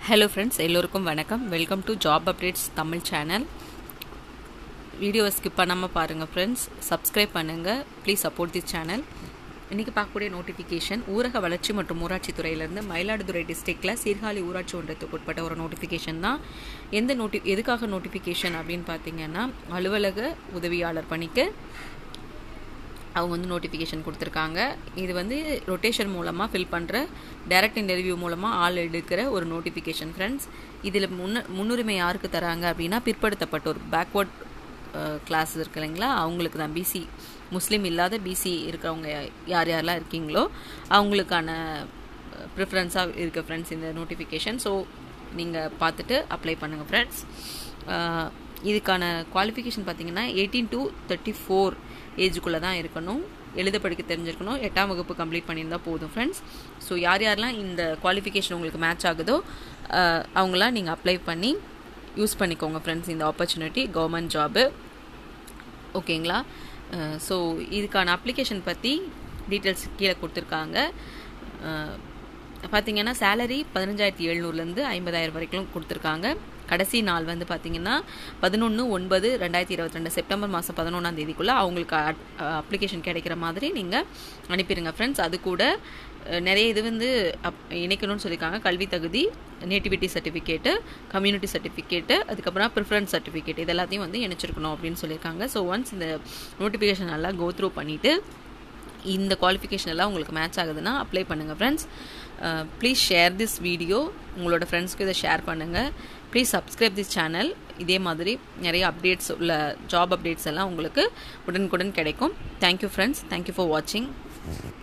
hello friends எல்லோருக்கும் வணக்கம் welcome to job updates Tamil channel வீடியோவை ஸ்கிப் பண்ணாமல் பாருங்கள் ஃப்ரெண்ட்ஸ் சப்ஸ்கிரைப் பண்ணுங்கள் ப்ளீஸ் சப்போர்ட் தி சேனல் இன்றைக்கி பார்க்கக்கூடிய நோட்டிஃபிகேஷன் ஊரக வளர்ச்சி மற்றும் ஊராட்சி துறையிலேருந்து மயிலாடுதுறை டிஸ்ட்ரிக்டில் சீர்காழி ஊராட்சி ஒன்றத்துக்கு உட்பட்ட ஒரு நோட்டிஃபிகேஷன் தான் எந்த நோட்டி எதுக்காக நோட்டிஃபிகேஷன் அப்படின்னு பார்த்தீங்கன்னா அலுவலக உதவியாளர் பணிக்கு அவங்க வந்து நோட்டிஃபிகேஷன் கொடுத்துருக்காங்க இது வந்து ரொட்டேஷன் மூலமாக ஃபில் பண்ணுற டைரக்ட் இன்டர்வியூ மூலமாக ஆள் எடுக்கிற ஒரு நோட்டிஃபிகேஷன் ஃப்ரெண்ட்ஸ் இதில் முன்ன முன்னுரிமை யாருக்கு தராங்க அப்படின்னா பிற்படுத்தப்பட்டோர் பேக்வர்ட் கிளாஸ் இருக்கு இல்லைங்களா அவங்களுக்கு தான் பிசி முஸ்லீம் இல்லாத பிசி இருக்கிறவங்க யார் யாரெல்லாம் இருக்கீங்களோ அவங்களுக்கான ப்ரிஃபரன்ஸாக இருக்க ஃப்ரெண்ட்ஸ் இந்த நோட்டிஃபிகேஷன் ஸோ நீங்கள் பார்த்துட்டு அப்ளை பண்ணுங்கள் ஃப்ரெண்ட்ஸ் இதுக்கான குவாலிஃபிகேஷன் பார்த்தீங்கன்னா எயிட்டீன் டு தேர்ட்டி ஃபோர் ஏஜுக்குள்ளே தான் இருக்கணும் எழுத படிக்க தெரிஞ்சிருக்கணும் எட்டாம் வகுப்பு கம்ப்ளீட் பண்ணியிருந்தால் போதும் ஃப்ரெண்ட்ஸ் ஸோ யார் யாரெல்லாம் இந்த குவாலிஃபிகேஷன் உங்களுக்கு மேட்ச் ஆகுதோ அவங்களாம் நீங்கள் அப்ளை பண்ணி யூஸ் பண்ணிக்கோங்க ஃப்ரெண்ட்ஸ் இந்த ஆப்பர்ச்சுனிட்டி கவர்மெண்ட் ஜாபு ஓகேங்களா ஸோ இதுக்கான அப்ளிகேஷன் பற்றி டீட்டெயில்ஸ் கீழே கொடுத்துருக்காங்க பார்த்தீங்கன்னா சேலரி பதினஞ்சாயிரத்தி எழுநூறுலேருந்து ஐம்பதாயிரம் வரைக்கும் கொடுத்துருக்காங்க கடைசி நாள் வந்து பார்த்தீங்கன்னா பதினொன்று ஒன்பது ரெண்டாயிரத்தி இருபத்தி ரெண்டு செப்டம்பர் மாதம் பதினொன்றாம் தேதிக்குள்ளே அவங்களுக்கு அப்ளிகேஷன் கிடைக்கிற மாதிரி நீங்கள் அனுப்பிடுங்க ஃப்ரெண்ட்ஸ் அது கூட நிறைய இது வந்து அப் இணைக்கணும்னு சொல்லியிருக்காங்க கல்வி தகுதி நேட்டிவிட்டி சர்டிஃபிகேட்டு கம்யூனிட்டி சர்டிஃபிகேட்டு அதுக்கப்புறம் ப்ரிஃபரன்ஸ் சர்டிஃபிகேட் இது எல்லாத்தையும் வந்து இணைச்சிருக்கணும் அப்படின்னு சொல்லியிருக்காங்க ஸோ ஒன்ஸ் இந்த நோட்டிஃபிகேஷன் நல்லா கோ த்ரூ பண்ணிவிட்டு இந்த குவாலிஃபிகேஷன் எல்லாம் உங்களுக்கு மேட்ச் ஆகுதுன்னா அப்ளை பண்ணுங்கள் friends please share this video உங்களோட ஃப்ரெண்ட்ஸ்க்கு இதை ஷேர் பண்ணுங்கள் ப்ளீஸ் சப்ஸ்கிரைப் திஸ் சேனல் இதே மாதிரி நிறைய அப்டேட்ஸ் உள்ள ஜாப் அப்டேட்ஸ் எல்லாம் உங்களுக்கு உடனுக்குடன் கிடைக்கும் தேங்க்யூ ஃப்ரெண்ட்ஸ் தேங்க்யூ ஃபார் வாட்சிங்